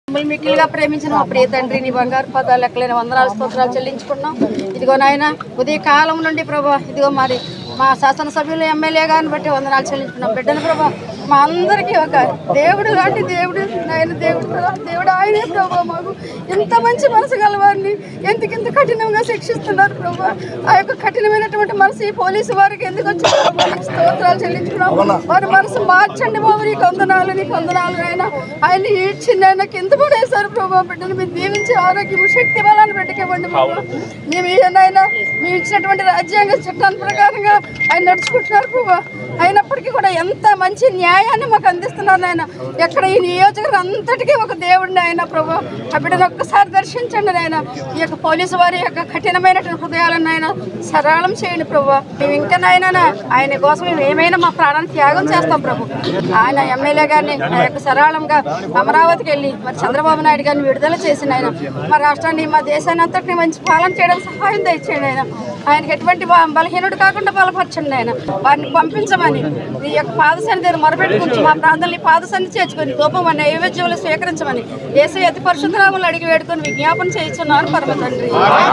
మిమ్మల్ని మిక్కిలిగా ప్రేమించిన మా ప్రియ తండ్రి నీ బంగారు పదాలు ఎక్కలేని వందనాలు స్తోత్రాలు చెల్లించుకున్నాం ఇదిగో నాయన ఉదయ కాలం నుండి ప్రభా ఇదిగో మరి మా శాసనసభ్యులు ఎమ్మెల్యే గారిని బట్టి వందనాలు చెల్లించుకున్నాం బిడ్డను ప్రభా మా అందరికీ ఒక దేవుడు లాంటి దేవుడు నాయన దేవుడు ప్రభా. దేవుడు ఆయనే ప్రభా మాకు ఎంత మంచి మనసు గలవారిని ఎందుకింత కఠినంగా శిక్షిస్తున్నారు ప్రభా ఆ యొక్క కఠినమైనటువంటి మనసు ఈ పోలీసు వారికి ఎందుకు వచ్చింది ప్రభా? నీకు స్తోత్రాలు చెల్లించుకున్నాం వారి మనసు మార్చండి బాబు నీ కొందనాలు నీ కొందనాలు ఆయన ఆయన ఈడ్చింది ఆయన కింద పడేశారు ప్రభా బిడ్డను మీరు దీవించి ఆరోగ్యం శక్తి బలాన్ని పెట్టకేవ్వండి బాబు మేము ఈయనైనా మేము ఇచ్చినటువంటి రాజ్యాంగ చట్టాల ప్రకారంగా ఆయన నడుచుకుంటున్నారు ప్రభా అయినప్పటికీ కూడా ఎంత మంచి న్యాయాన్ని మాకు అందిస్తున్నారు ఆయన ఎక్కడ ఈ నియోజకవర్గం అంతటికీ ఒక దేవుడిని ఆయన ప్రభా ఆ బిడ్డను ఒక్కసారి దర్శించండి ఆయన ఈ యొక్క పోలీసు వారి యొక్క కఠినమైనటువంటి హృదయాలను ఆయన సరళం చేయండి ప్రభా మేము ఇంకా నాయన ఆయన కోసం మేము ఏమైనా మా ప్రాణాన్ని త్యాగం చేస్తాం ప్రభు ఆయన ఎమ్మెల్యే గారిని ఆ యొక్క సరళంగా అమరావతికి వెళ్ళి మరి చంద్రబాబు నాయుడు గారిని విడుదల చేసిన ఆయన మా రాష్ట్రాన్ని మా దేశాన్ని అంతటిని మంచి పాలన చేయడం సహాయం దయచేయండి ఆయన ఆయనకి ఎటువంటి బ- బలహీనుడు కాకుండా బలపరచండి ఆయన వారిని పంపించమని ఈ యొక్క పాదశాన్ని దగ్గర మొరపెట్టుకుని మా ప్రాంతాన్ని పాదశాన్ని చేర్చుకొని గోపం అనే నైవేద్యములు స్వీకరించమని ఏసీ అతి పరిశుద్ధనామలు అడిగి వేడుకొని విజ్ఞాపన చేయించున్నాను పరమ తండ్రి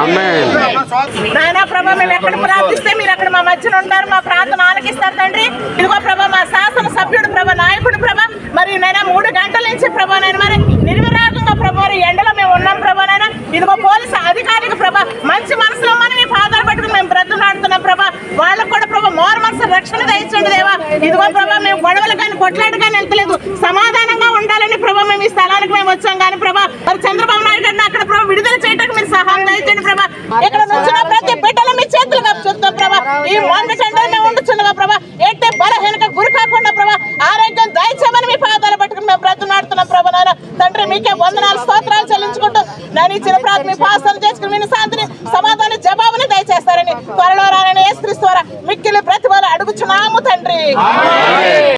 నాయన ప్రభా మేము ఎక్కడ ప్రార్థిస్తే మీరు అక్కడ మా మధ్యన ఉంటారు మా ప్రార్థన ఆలకిస్తారు తండ్రి ఇదిగో ప్రభా మా శాసన సభ్యుడు ప్రభా నాయకుడు ప్రభా మరి నైనా మూడు గంటల నుంచి ప్రభా నేను మరి నిర్విరాగంగా ప్రభా మరి ఎండలో మేము ఉన్నాం ప్రభా నైనా ఇదిగో పోలీసు అధికారికి ప్రభా మంచి మనసులో మనం మీ పాదాలు పట్టుకుని మేము బ్రతులాడుతున్నాం ప్రభా వాళ్ళకు కూడా ప్రభా మోర మనసు రక్షణ దయచండి దేవా ఇదిగో ప్రభా మేము గొడవలు కానీ కొట్లాట కానీ వెళ్తలేదు సమాధానంగా ఉండాలని ప్రభా మేము ఈ స్థలానికి మేము వచ్చాం కానీ ప్రభా మరి చంద్రబాబు నాయుడు గారిని అక్కడ ప్రభా విడుదల చేయడానికి మీరు సహాయం దయచండి ప్రభా ఇక్కడ నుంచిన ప్రతి బిడ్డలు మీ చేతులుగా చూస్తాం ప్రభా ఈ వంద చెండలు మేము ఉండుచుండగా ప్రభా ఎట్టే బలహీనక గురి కాకుండా ప్రభా ఆరోగ్యం దయచేయమని మీ పాదాలు పట్టుకుని మేము బ్రతునాడుతున్నాం ప్రభా నాయన తండ్రి మీకే వందనాలు స్తోత్రాలు చెల్లించుకుంటూ నేను ఇచ్చిన ప్రార్థన మీ పాస్తాలు చేసుకుని మీ శాంతిని సమాధాన జవాబుని దయచేస్తారని త్వరలో రానని ఏ ద్వారా మిక్కిలి ప్రతిభలు అడుగుచున్నాము తండ్రి